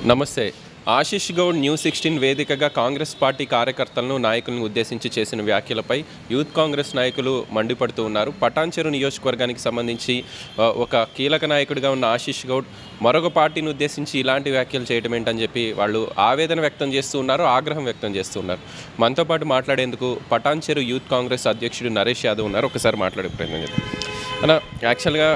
నమస్తే Ashish Goud news sixteen వేదికగా Congress party కార్యకర్తలను నాయకులను ఉద్దేశించి చేసిన వ్యాఖ్యలపై యూత్ కాంగ్రెస్ నాయకులు మండిపడుతూ ఉన్నారు పటాన్చెరు నియోజకవర్గానికి సంబంధించి ఆ, ఒక కీలక నాయకుడిగా ఉన్న ఆశిష్ గౌడ్ మరొక పార్టీని ఉద్దేశించి ఇలాంటి వ్యాఖ్యలు చేయడం ఏంటని చెప్పి వాళ్ళు ఆవేదన వ్యక్తం చేస్తూ ఉన్నారు ఆగ్రహం వ్యక్తం చేస్తూ ఉన్నారు మనతో పాటు మాట్లాడేందుకు పటాన్చెరు యూత్ కాంగ్రెస్ అధ్యక్షుడు నరేష్ యాదవ్ ఉన్నారు ఒకసారి మాట్లాడే ప్రయత్నం చేద్దాం అన్న యాక్చువల్గా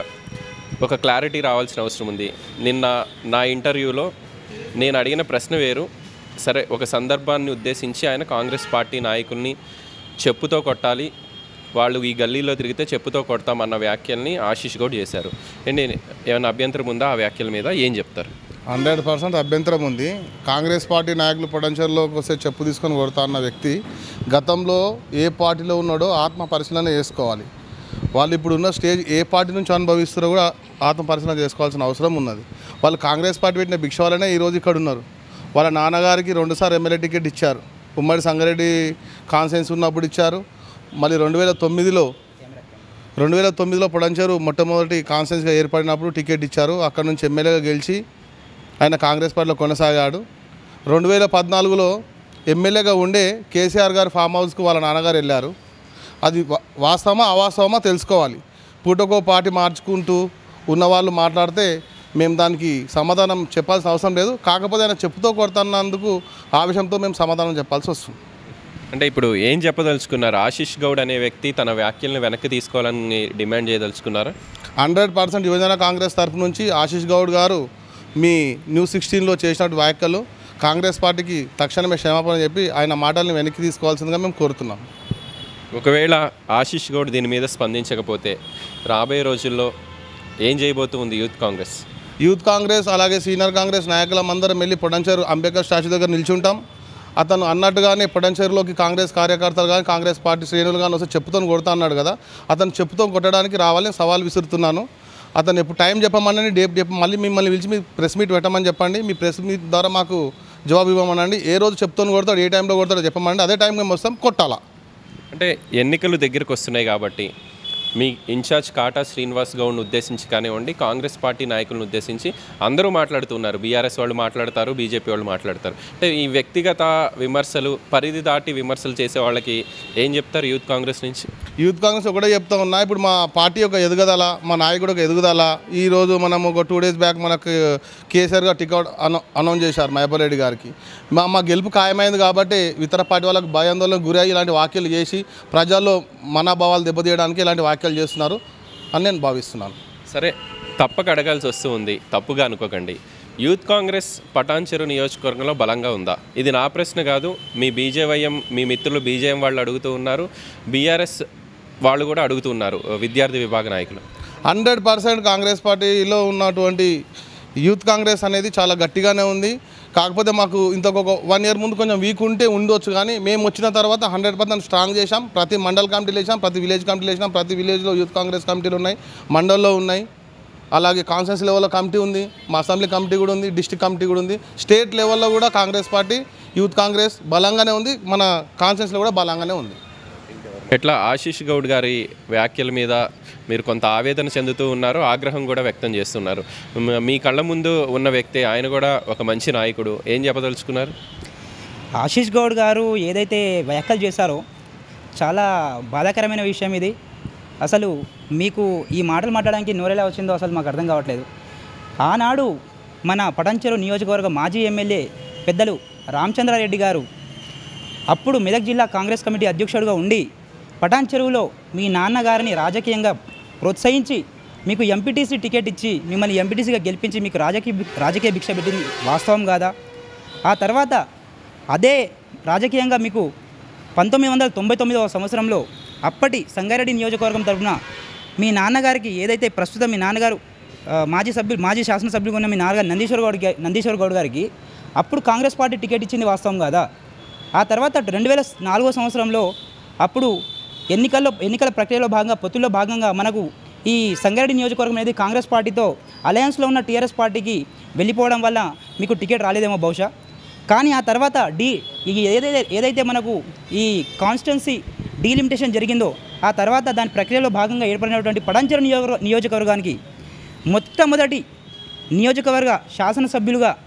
ఒక క్లారిటీ రావాల్సిన అవసరం ఉంది నిన్న నా ఇంటర్వ్యూలో నేను అడిగిన ప్రశ్న వేరు సరే ఒక సందర్భాన్ని ఉద్దేశించి ఆయన కాంగ్రెస్ పార్టీ నాయకుల్ని చెప్పుతో కొట్టాలి వాళ్ళు ఈ గల్లీలో తిరిగితే చెప్పుతో కొడతామన్న వ్యాఖ్యల్ని ఆశీష్ గౌడ్ చేశారు ఏంటి ఏమైనా అభ్యంతరం ఉందా ఆ వ్యాఖ్యల మీద ఏం చెప్తారు హండ్రెడ్ పర్సెంట్ అభ్యంతరం ఉంది కాంగ్రెస్ పార్టీ నాయకులు పొటెన్షియల్లోకి వస్తే చెప్పు తీసుకొని కొడతా అన్న వ్యక్తి గతంలో ఏ పార్టీలో ఉన్నాడో ఆత్మ పరిశీలన చేసుకోవాలి వాళ్ళు ఇప్పుడు ఉన్న స్టేజ్ ఏ పార్టీ నుంచి అనుభవిస్తారో కూడా ఆత్మ పరిశీలన చేసుకోవాల్సిన అవసరం ఉన్నది వాళ్ళు కాంగ్రెస్ పార్టీ పెట్టిన భిక్ష వల్లనే ఈరోజు ఇక్కడ ఉన్నారు వాళ్ళ నాన్నగారికి రెండుసార్లు ఎమ్మెల్యే టికెట్ ఇచ్చారు ఉమ్మడి సంగారెడ్డి కాన్సెన్స్ ఉన్నప్పుడు ఇచ్చారు మళ్ళీ రెండు వేల తొమ్మిదిలో రెండు వేల తొమ్మిదిలో పొడంచేరు మొట్టమొదటి కాన్ఫరెన్స్గా ఏర్పడినప్పుడు టికెట్ ఇచ్చారు అక్కడ నుంచి ఎమ్మెల్యేగా గెలిచి ఆయన కాంగ్రెస్ పార్టీలో కొనసాగాడు రెండు వేల పద్నాలుగులో ఎమ్మెల్యేగా ఉండే కేసీఆర్ గారు ఫామ్ హౌస్కి వాళ్ళ నాన్నగారు వెళ్ళారు అది వా- వాస్తవమా అవాస్తవమా తెలుసుకోవాలి పూటకో పార్టీ మార్చుకుంటూ ఉన్నవాళ్ళు మాట్లాడితే మేము దానికి సమాధానం చెప్పాల్సిన అవసరం లేదు కాకపోతే ఆయన చెప్పుతో కొడుతున్నందుకు ఆవేశంతో మేము సమాధానం చెప్పాల్సి వస్తుంది అంటే ఇప్పుడు ఏం చెప్పదలుచుకున్నారు ఆశీష్ గౌడ్ అనే వ్యక్తి తన వ్యాఖ్యలను వెనక్కి తీసుకోవాలని డిమాండ్ చేయదలుచుకున్నారా హండ్రెడ్ పర్సెంట్ యువజన కాంగ్రెస్ తరఫు నుంచి ఆశీష్ గౌడ్ గారు మీ న్యూస్ సిక్స్టీన్లో చేసినట్టు వ్యాఖ్యలు కాంగ్రెస్ పార్టీకి తక్షణమే క్షమాపణ చెప్పి ఆయన మాటల్ని వెనక్కి తీసుకోవాల్సిందిగా మేము కోరుతున్నాం ఒకవేళ ఆశీష్ గౌడ్ దీని మీద స్పందించకపోతే రాబోయే రోజుల్లో ఏం చేయబోతుంది యూత్ కాంగ్రెస్ యూత్ కాంగ్రెస్ అలాగే సీనియర్ కాంగ్రెస్ నాయకులమందరం వెళ్ళి పొడంచేరు అంబేద్కర్ స్టాచ్యూ దగ్గర నిల్చుంటాం అతను అన్నట్టుగానే పొడంచేరులోకి కాంగ్రెస్ కార్యకర్తలు కానీ కాంగ్రెస్ పార్టీ శ్రేణులు కానీ వస్తే చెప్పుతో కొడతా అన్నాడు కదా అతను చెప్పుతో కొట్టడానికి రావాలని సవాల్ విసురుతున్నాను అతను ఎప్పుడు టైం చెప్పమని డేట్ చెప్ప మళ్ళీ మిమ్మల్ని పిలిచి మీ ప్రెస్ మీట్ పెట్టమని చెప్పండి మీ ప్రెస్ మీట్ ద్వారా మాకు జవాబు ఇవ్వమనండి ఏ రోజు చెప్తాను కొడతాడు ఏ టైంలో కొడతాడో చెప్పమండి అదే టైం మేము వస్తాం కొట్టాలా అంటే ఎన్నికలు దగ్గరికి వస్తున్నాయి కాబట్టి మీ ఇన్ఛార్జ్ కాటా శ్రీనివాస్ గౌడ్ను ఉద్దేశించి కానివ్వండి కాంగ్రెస్ పార్టీ నాయకులను ఉద్దేశించి అందరూ మాట్లాడుతున్నారు బీఆర్ఎస్ వాళ్ళు మాట్లాడతారు బీజేపీ వాళ్ళు మాట్లాడతారు అంటే ఈ వ్యక్తిగత విమర్శలు పరిధి దాటి విమర్శలు చేసే వాళ్ళకి ఏం చెప్తారు యూత్ కాంగ్రెస్ నుంచి యూత్ కాంగ్రెస్ ఒకటే చెప్తా ఉన్నా ఇప్పుడు మా పార్టీ యొక్క ఎదుగుదల మా నాయకుడు ఒక ఎదుగుదల ఈ రోజు మనం ఒక టూ డేస్ బ్యాక్ మనకు కేసీఆర్ గారు టికెట్ అనౌ అనౌన్స్ చేశారు మహబూబ్ రెడ్డి గారికి మా మా గెలుపు ఖాయమైంది కాబట్టి ఇతర పార్టీ వాళ్ళకి భయాందోళనకు గురై ఇలాంటి వ్యాఖ్యలు చేసి ప్రజల్లో మనోభావాలు దెబ్బతీయడానికి ఇలాంటి వ్యాఖ్యలు చేస్తున్నారు అని నేను భావిస్తున్నాను సరే తప్పక అడగాల్సి వస్తూ ఉంది తప్పుగా అనుకోకండి యూత్ కాంగ్రెస్ పటాన్చెరు నియోజకవర్గంలో బలంగా ఉందా ఇది నా ప్రశ్న కాదు మీ బీజేవైఎం మీ మిత్రులు బీజేఎం వాళ్ళు అడుగుతూ ఉన్నారు బీఆర్ఎస్ వాళ్ళు కూడా అడుగుతున్నారు విద్యార్థి విభాగ నాయకులు హండ్రెడ్ పర్సెంట్ కాంగ్రెస్ పార్టీలో ఉన్నటువంటి యూత్ కాంగ్రెస్ అనేది చాలా గట్టిగానే ఉంది కాకపోతే మాకు ఇంతకొక వన్ ఇయర్ ముందు కొంచెం వీక్ ఉంటే ఉండొచ్చు కానీ మేము వచ్చిన తర్వాత హండ్రెడ్ పర్సెంట్ స్ట్రాంగ్ చేశాం ప్రతి మండల్ కమిటీలు వేసాం ప్రతి విలేజ్ కమిటీలు వేసాం ప్రతి విలేజ్లో యూత్ కాంగ్రెస్ కమిటీలు ఉన్నాయి మండల్లో ఉన్నాయి అలాగే కాన్ఫరెన్స్ లెవెల్లో కమిటీ ఉంది మా అసెంబ్లీ కమిటీ కూడా ఉంది డిస్టిక్ కమిటీ కూడా ఉంది స్టేట్ లెవెల్లో కూడా కాంగ్రెస్ పార్టీ యూత్ కాంగ్రెస్ బలంగానే ఉంది మన కాన్ఫరెన్స్లో కూడా బలంగానే ఉంది ఎట్లా ఆశీష్ గౌడ్ గారి వ్యాఖ్యల మీద మీరు కొంత ఆవేదన చెందుతూ ఉన్నారు ఆగ్రహం కూడా వ్యక్తం చేస్తున్నారు మ- మీ కళ్ళ ముందు ఉన్న వ్యక్తి ఆయన కూడా ఒక మంచి నాయకుడు ఏం చెప్పదలుచుకున్నారు ఆశీష్ గౌడ్ గారు ఏదైతే వ్యాఖ్యలు చేశారో చాలా బాధాకరమైన విషయం ఇది అసలు మీకు ఈ మాటలు మాట్లాడడానికి నోరెలా వచ్చిందో అసలు మాకు అర్థం కావట్లేదు ఆనాడు మన పటంచెరు నియోజకవర్గ మాజీ ఎమ్మెల్యే పెద్దలు రామచంద్రారెడ్డి గారు అప్పుడు మెదక్ జిల్లా కాంగ్రెస్ కమిటీ అధ్యక్షుడిగా ఉండి పటాన్ చెరువులో మీ నాన్నగారిని రాజకీయంగా ప్రోత్సహించి మీకు ఎంపీటీసీ టికెట్ ఇచ్చి మిమ్మల్ని ఎంపీటీసీగా గెలిపించి మీకు రాజకీయ భి- రాజకీయ భిక్ష పెట్టింది వాస్తవం కాదా ఆ తర్వాత అదే రాజకీయంగా మీకు పంతొమ్మిది వందల తొంభై తొమ్మిదవ సంవత్సరంలో అప్పటి సంగారెడ్డి నియోజకవర్గం తరఫున మీ నాన్నగారికి ఏదైతే ప్రస్తుతం మీ నాన్నగారు ఆ, మాజీ సభ్యులు మాజీ శాసనసభ్యులుగా ఉన్న మీ నాన్నగారు నందీశ్వర్ గౌడ్ గా- నందీశ్వర్ గౌడ్ గారికి అప్పుడు కాంగ్రెస్ పార్టీ టికెట్ ఇచ్చింది వాస్తవం కాదా ఆ తర్వాత రెండు వేల నాలుగో సంవత్సరంలో అప్పుడు ఎన్నికల్లో ఎన్నికల ప్రక్రియలో భాగంగా పొత్తుల్లో భాగంగా మనకు ఈ సంగారెడ్డి నియోజకవర్గం అనేది కాంగ్రెస్ పార్టీతో అలయన్స్లో ఉన్న టీఆర్ఎస్ పార్టీకి వెళ్ళిపోవడం వల్ల మీకు టికెట్ రాలేదేమో బహుశా కానీ ఆ తర్వాత డి ఈ ఏదైతే ఏదైతే మనకు ఈ కాన్స్టిట్యున్సీ డీలిమిటేషన్ జరిగిందో ఆ తర్వాత దాని ప్రక్రియలో భాగంగా ఏర్పడినటువంటి పడంచెరు నియోజక నియోజకవర్గానికి మొట్టమొదటి నియోజకవర్గ శాసనసభ్యులుగా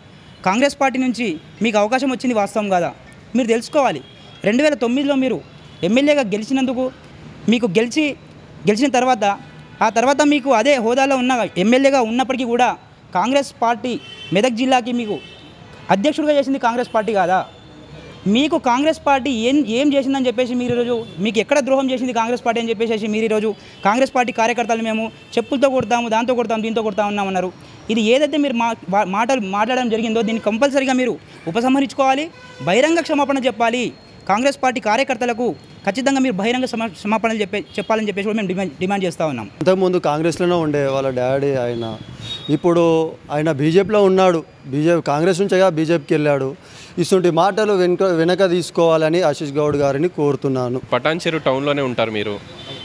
కాంగ్రెస్ పార్టీ నుంచి మీకు అవకాశం వచ్చింది వాస్తవం కాదా మీరు తెలుసుకోవాలి రెండు వేల తొమ్మిదిలో మీరు ఎమ్మెల్యేగా గెలిచినందుకు మీకు గెలిచి గెలిచిన తర్వాత ఆ తర్వాత మీకు అదే హోదాలో ఉన్న ఎమ్మెల్యేగా ఉన్నప్పటికీ కూడా కాంగ్రెస్ పార్టీ మెదక్ జిల్లాకి మీకు అధ్యక్షుడిగా చేసింది కాంగ్రెస్ పార్టీ కాదా మీకు కాంగ్రెస్ పార్టీ ఏం ఏం చేసిందని చెప్పేసి మీరు ఈరోజు మీకు ఎక్కడ ద్రోహం చేసింది కాంగ్రెస్ పార్టీ అని చెప్పేసి మీరు ఈరోజు కాంగ్రెస్ పార్టీ కార్యకర్తలు మేము చెప్పులతో కొడతాము దాంతో కొడతాము దీంతో కొడతా ఉన్నామన్నారు ఇది ఏదైతే మీరు మా వా- మాటలు మాట్లాడడం జరిగిందో దీన్ని కంపల్సరీగా మీరు ఉపసంహరించుకోవాలి బహిరంగ క్షమాపణ చెప్పాలి కాంగ్రెస్ పార్టీ కార్యకర్తలకు ఖచ్చితంగా మీరు బహిరంగ సమా క్షమాపణలు చెప్పే చెప్పాలని చెప్పేసి కూడా మేము డిమాండ్ డిమాండ్ చేస్తూ ఉన్నాం అంతకుముందు కాంగ్రెస్లోనే ఉండే వాళ్ళ డాడీ ఆయన ఇప్పుడు ఆయన బీజేపీలో ఉన్నాడు బీజేపీ కాంగ్రెస్ నుంచేగా బీజేపీకి వెళ్ళాడు ఇటువంటి మాటలు వెనుక వెనక తీసుకోవాలని ఆశీష్ గౌడ్ గారిని కోరుతున్నాను పటాన్చెరు టౌన్లోనే ఉంటారు మీరు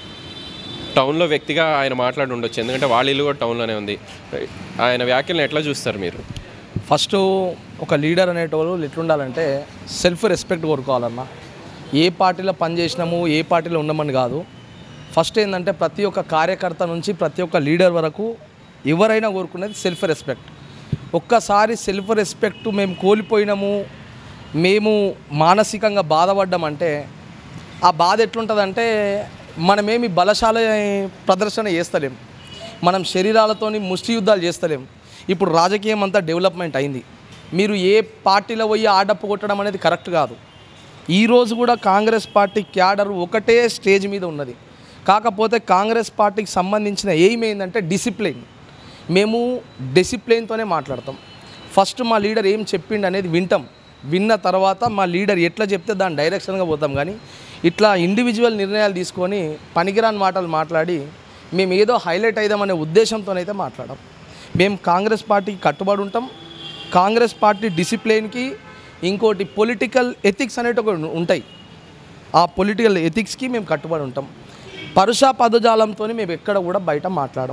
టౌన్లో వ్యక్తిగా ఆయన మాట్లాడి ఉండొచ్చు ఎందుకంటే వాళ్ళ ఇల్లు కూడా టౌన్లోనే ఉంది ఆయన వ్యాఖ్యలను ఎట్లా చూస్తారు మీరు ఫస్ట్ ఒక లీడర్ అనేటోళ్ళు ఎట్లుండాలంటే సెల్ఫ్ రెస్పెక్ట్ కోరుకోవాలన్న ఏ పార్టీలో పనిచేసినాము ఏ పార్టీలో ఉండమని కాదు ఫస్ట్ ఏంటంటే ప్రతి ఒక్క కార్యకర్త నుంచి ప్రతి ఒక్క లీడర్ వరకు ఎవరైనా కోరుకునేది సెల్ఫ్ రెస్పెక్ట్ ఒక్కసారి సెల్ఫ్ రెస్పెక్ట్ మేము కోల్పోయినాము మేము మానసికంగా బాధపడ్డామంటే ఆ బాధ ఎట్లుంటుందంటే మనమేమి బలశాల ప్రదర్శన చేస్తలేం మనం శరీరాలతోని ముష్టి యుద్ధాలు చేస్తలేం ఇప్పుడు రాజకీయం అంతా డెవలప్మెంట్ అయింది మీరు ఏ పార్టీలో పోయి ఆడప్పు కొట్టడం అనేది కరెక్ట్ కాదు ఈరోజు కూడా కాంగ్రెస్ పార్టీ క్యాడర్ ఒకటే స్టేజ్ మీద ఉన్నది కాకపోతే కాంగ్రెస్ పార్టీకి సంబంధించిన ఎయిమ్ ఏంటంటే డిసిప్లిన్ మేము డిసిప్లిన్తోనే మాట్లాడతాం ఫస్ట్ మా లీడర్ ఏం చెప్పిండు అనేది వింటాం విన్న తర్వాత మా లీడర్ ఎట్లా చెప్తే దాని డైరెక్షన్గా పోతాం కానీ ఇట్లా ఇండివిజువల్ నిర్ణయాలు తీసుకొని పనికిరాని మాటలు మాట్లాడి మేము ఏదో హైలైట్ అయిదామనే ఉద్దేశంతోనైతే మాట్లాడాం మేము కాంగ్రెస్ పార్టీకి కట్టుబడి ఉంటాం కాంగ్రెస్ పార్టీ డిసిప్లిన్కి ఇంకోటి పొలిటికల్ ఎథిక్స్ అనేవి ఒక ఉంటాయి ఆ పొలిటికల్ ఎథిక్స్కి మేము కట్టుబడి ఉంటాం పరుష పదజాలంతో మేము ఎక్కడ కూడా బయట మాట్లాడం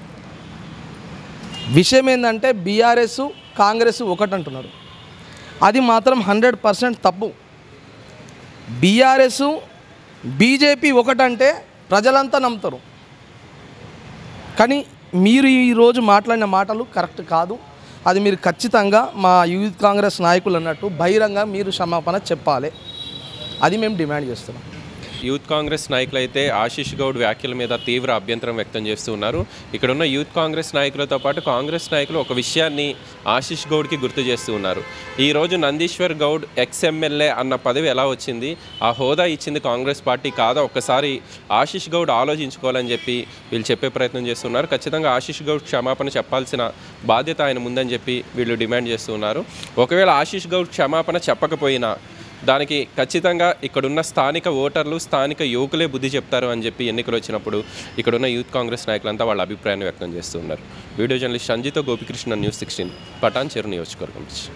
విషయం ఏంటంటే బీఆర్ఎస్ కాంగ్రెస్ ఒకటి అంటున్నారు అది మాత్రం హండ్రెడ్ పర్సెంట్ తప్పు బీఆర్ఎస్ బీజేపీ ఒకటంటే ప్రజలంతా నమ్ముతారు కానీ మీరు ఈరోజు మాట్లాడిన మాటలు కరెక్ట్ కాదు అది మీరు ఖచ్చితంగా మా యూత్ కాంగ్రెస్ నాయకులు అన్నట్టు బహిరంగ మీరు క్షమాపణ చెప్పాలి అది మేము డిమాండ్ చేస్తున్నాం యూత్ కాంగ్రెస్ నాయకులు అయితే ఆశీష్ గౌడ్ వ్యాఖ్యల మీద తీవ్ర అభ్యంతరం వ్యక్తం చేస్తూ ఉన్నారు ఇక్కడ ఉన్న యూత్ కాంగ్రెస్ నాయకులతో పాటు కాంగ్రెస్ నాయకులు ఒక విషయాన్ని ఆశీష్ గౌడ్కి గుర్తు చేస్తూ ఉన్నారు ఈ రోజు నందీశ్వర్ గౌడ్ ఎక్స్ ఎమ్మెల్యే అన్న పదవి ఎలా వచ్చింది ఆ హోదా ఇచ్చింది కాంగ్రెస్ పార్టీ కాదా ఒక్కసారి ఆశీష్ గౌడ్ ఆలోచించుకోవాలని చెప్పి వీళ్ళు చెప్పే ప్రయత్నం చేస్తున్నారు ఖచ్చితంగా ఆశీష్ గౌడ్ క్షమాపణ చెప్పాల్సిన బాధ్యత ఆయన ముందని చెప్పి వీళ్ళు డిమాండ్ చేస్తూ ఉన్నారు ఒకవేళ ఆశీష్ గౌడ్ క్షమాపణ చెప్పకపోయినా దానికి ఖచ్చితంగా ఇక్కడున్న స్థానిక ఓటర్లు స్థానిక యువకులే బుద్ధి చెప్తారు అని చెప్పి ఎన్నికలు వచ్చినప్పుడు ఇక్కడున్న యూత్ కాంగ్రెస్ నాయకులంతా వాళ్ళ అభిప్రాయాన్ని వ్యక్తం చేస్తున్నారు వీడియో జర్నలిస్ట్ సంజితో Gopikrishna news sixteen Patancheru నియోజకవర్గం నుంచి